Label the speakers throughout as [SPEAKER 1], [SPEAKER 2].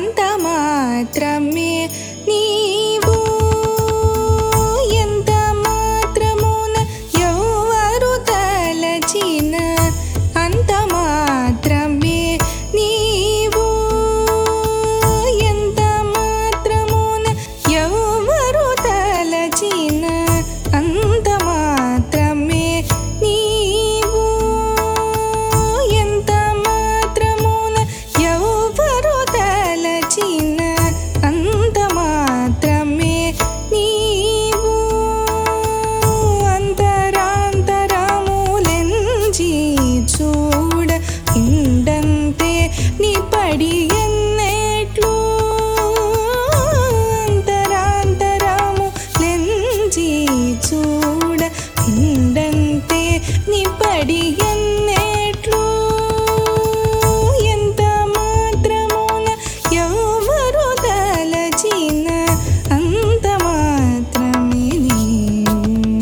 [SPEAKER 1] అంత మాత్రమే నీవు ఎంత మాత్రమున ఎవరు తలచిన అంత మాత్రమే నీవు ఎంత మాత్రమున ఎవరు తలచిన అంత మాత్రమే నీవు ఎంత మాత్రమున ఎవరు తలచిన అంత మాత్రమే నీవు అంతరాంతరములెంచి చూడ ఇండంతే నీ పడి ఎన్నెట్లు అంతరాంతరములెంచి చూడ ఇండంతే నీ పడి ఎన్నెట్లు ఎంత మాత్రమున ఎవరు తలచిన అంత మాత్రమే నీవు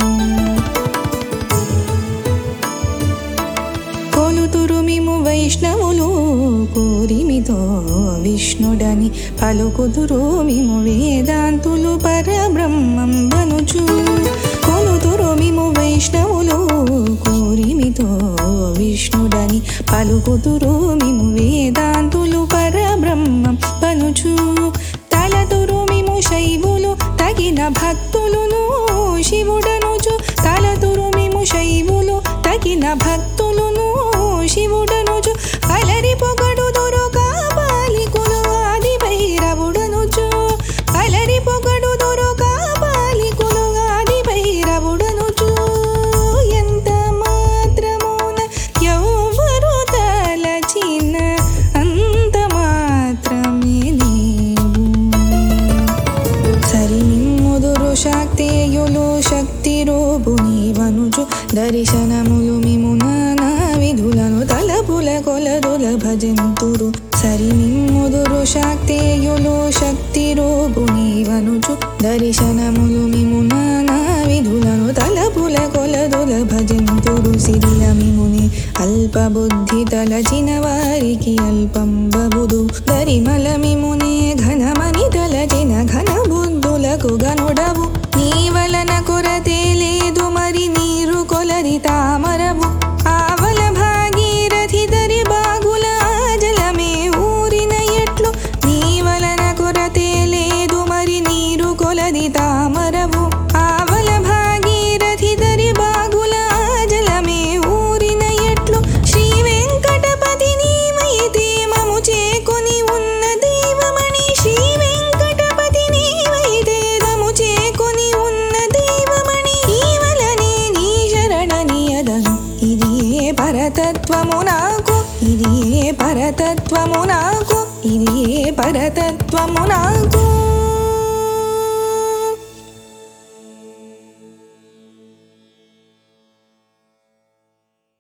[SPEAKER 1] కొలుతురు మిము వైష్ణవులు కోరిమితో విష్ణుడని పలుకుతురు మిము వేదాంతులు పరబ్రహ్మం బనుచు కొలుతురు మిము వైష్ణవులు కోరిమితో విష్ణుడని పలుకుతురు మిము వేదాంతులు పరబ్రహ్మం బనుచు తలతురు మిము శైవులు తగిన భక్తులును శివుడనుచు తలతురు మిము శైవులు తగిన భక్తులును శివుడనుచు అలరి పొగడు దొరకా బాలికులు ఆది భైరవుడనుచు అలరి పొగడు దొరకా బాలికులు ఆది భైరవుడనుచు ఎంత మాత్రమున ఎవరు తలచిన అంత మాత్రమే నీవు సరి నిమ్ముదురు శాక్తేయులు శక్తి రూపు నీవనుచు దర్శనములు మిము నానా విధులను తలపుల కొలదుల భజంతురు సరి నిమ్ముదురు శాక్తేయులు శక్తి రూపు నీవనుచు దర్శనములు మిము నానా విధులను తలపుల కొలదుల భజంతురు సిరిల మిముని అల్పబుద్ధి తలచిన వారికి అల్పం బబుదు దరిమల మిమునే ఘనమని తలచిన ఘన బుద్ధులకు గనుడవు నీ వలన కొరతే లేదు మరి నీరు కొలది తామరవు ఆవల భాగీరథి దరి బాగుల జలమే ఊరిన ఎట్లు నీ వలన కొరతే లేదు మరి నీరు కొలది తామరవు ఆవల భాగీరథి దరి బాగుల జలమే ఊరిన ఎట్లు శ్రీ వెంకటపతి నీవైతే మము చేకొని ఉన్న దైవమణి శ్రీ వెంకటపతి నీవైతే మము చేకొని ఉన్న దైవమణి ఈవలనే నీ శరణనియదను ఇది ఏ పరతత్వము నాకు ఇది ఏ పరతత్వము నాకు ఇది ఏ పరతత్వము నాకు